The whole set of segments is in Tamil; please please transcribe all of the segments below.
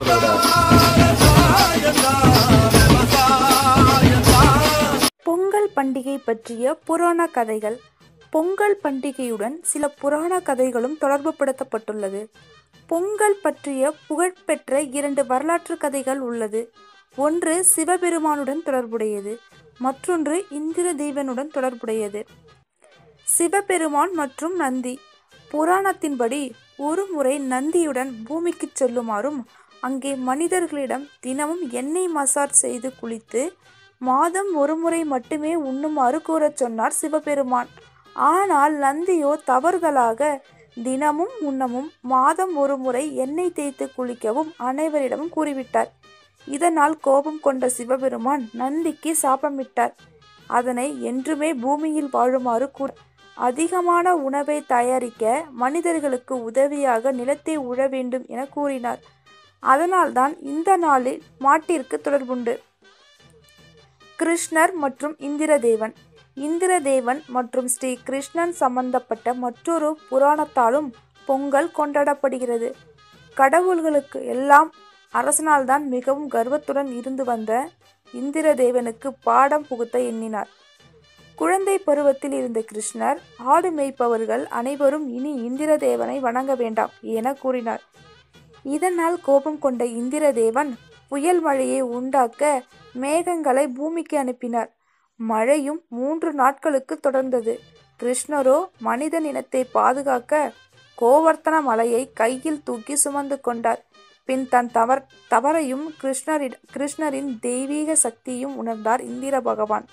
பொங்கல் பண்டிகை பற்றிய புராண கதைகள் பொங்கல் பண்டிகையுடன் சில புராண கதைகளும் தொடர்புபடுத்தப்பட்டுள்ளது பொங்கல் பற்றிய புகழ்பெற்ற இரண்டு வரலாற்று கதைகள் உள்ளது ஒன்று சிவபெருமானுடன் தொடர்புடையது மற்றொன்று இந்திர தேவனுடன் தொடர்புடையது சிவபெருமான் மற்றும் நந்தி புராணத்தின்படி ஒருமுறை நந்தியுடன் பூமிக்கு செல்லுமாறும் அங்கே மனிதர்களிடம் தினமும் எண்ணெய் மசாஜ் செய்து குளித்து மாதம் ஒருமுறை மட்டுமே உண்ணுமாறு கூறச் சொன்னார் சிவபெருமான் ஆனால் நந்தியோ தவறுதலாக தினமும் உண்ணவும் மாதம் ஒருமுறை எண்ணெய் தேய்த்து குளிக்கவும் அனைவரிடமும் கூறிவிட்டார் இதனால் கோபம் கொண்ட சிவபெருமான் நந்திக்கு சாபமிட்டார் அதனை என்றுமே பூமியில் வாழுமாறு கூற அதிகமான உணவை தயாரிக்க மனிதர்களுக்கு உதவியாக நிலத்தை உழ வேண்டும் என கூறினார் அதனால்தான் இந்த நாளில் மாட்டிற்கு தொடர்புண்டு கிருஷ்ணர் மற்றும் இந்திரதேவன் இந்திரதேவன் மற்றும் ஸ்ரீ கிருஷ்ணன் சம்பந்தப்பட்ட மற்றொரு புராணத்தாலும் பொங்கல் கொண்டாடப்படுகிறது கடவுள்களுக்கு எல்லாம் அரசனால்தான் மிகவும் கர்வத்துடன் இருந்து வந்த இந்திரதேவனுக்கு பாடம் புகுத்த எண்ணினார் குழந்தை பருவத்தில் இருந்த கிருஷ்ணர் ஆடு மேய்ப்பவர்கள் அனைவரும் இனி இந்திரதேவனை வணங்க வேண்டாம் என கூறினார் இதனால் கோபம் கொண்ட இந்திரதேவன் புயல் மழையை உண்டாக்க மேகங்களை பூமிக்கு அனுப்பினார் மழையும் மூன்று நாட்களுக்கு தொடர்ந்தது கிருஷ்ணரோ மனித இனத்தை பாதுகாக்க கோவர்த்தன மலையை கையில் தூக்கி சுமந்து கொண்டார் பின் தன் தவறு தவறையும் கிருஷ்ணரிட கிருஷ்ணரின் தெய்வீக சக்தியும் உணர்ந்தார் இந்திர பகவான்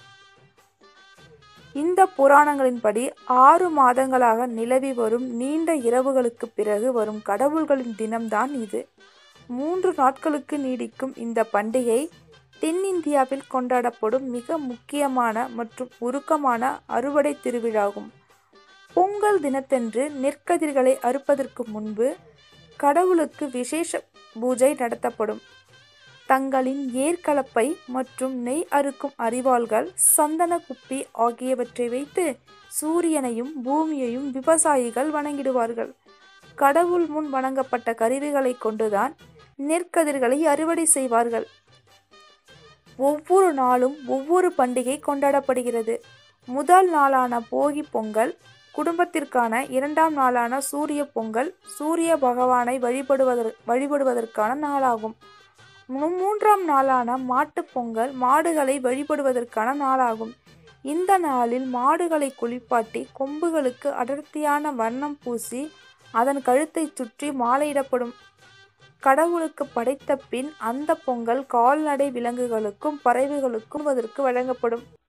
இந்த புராணங்களின்படி ஆறு மாதங்களாக நிலவி வரும் நீண்ட இரவுகளுக்கு பிறகு வரும் கடவுள்களின் தினம்தான் இது மூன்று நாட்களுக்கு நீடிக்கும் இந்த பண்டிகை தென்னிந்தியாவில் கொண்டாடப்படும் மிக முக்கியமான மற்றும் உருக்கமான அறுவடை திருவிழாகும் பொங்கல் தினத்தன்று நெற்கதிர்களை அறுப்பதற்கு முன்பு கடவுளுக்கு விசேஷ பூஜை நடத்தப்படும் தங்களின் ஏற்கலப்பை மற்றும் நெய் அறுக்கும் அரிவாள்கள் சந்தன குப்பி ஆகியவற்றை வைத்து சூரியனையும் பூமியையும் விவசாயிகள் வணங்கிடுவார்கள் கடவுள் முன் வணங்கப்பட்ட கருவிகளை கொண்டுதான் நெற்கதிர்களை அறுவடை செய்வார்கள் ஒவ்வொரு நாளும் ஒவ்வொரு பண்டிகை கொண்டாடப்படுகிறது முதல் நாளான போகி பொங்கல் குடும்பத்திற்கான இரண்டாம் நாளான சூரிய பொங்கல் சூரிய பகவானை வழிபடுவதற் வழிபடுவதற்கான நாளாகும் மூ- மூன்றாம் நாளான மாட்டுப் பொங்கல் மாடுகளை வழிபடுவதற்கான நாளாகும் இந்த நாளில் மாடுகளை குளிப்பாட்டி கொம்புகளுக்கு அடர்த்தியான வண்ணம் பூசி அதன் கழுத்தைச் சுற்றி மாலையிடப்படும் கடவுளுக்கு படைத்த பின் அந்த பொங்கல் கால்நடை விலங்குகளுக்கும் பறவைகளுக்கும் அதற்கு வழங்கப்படும்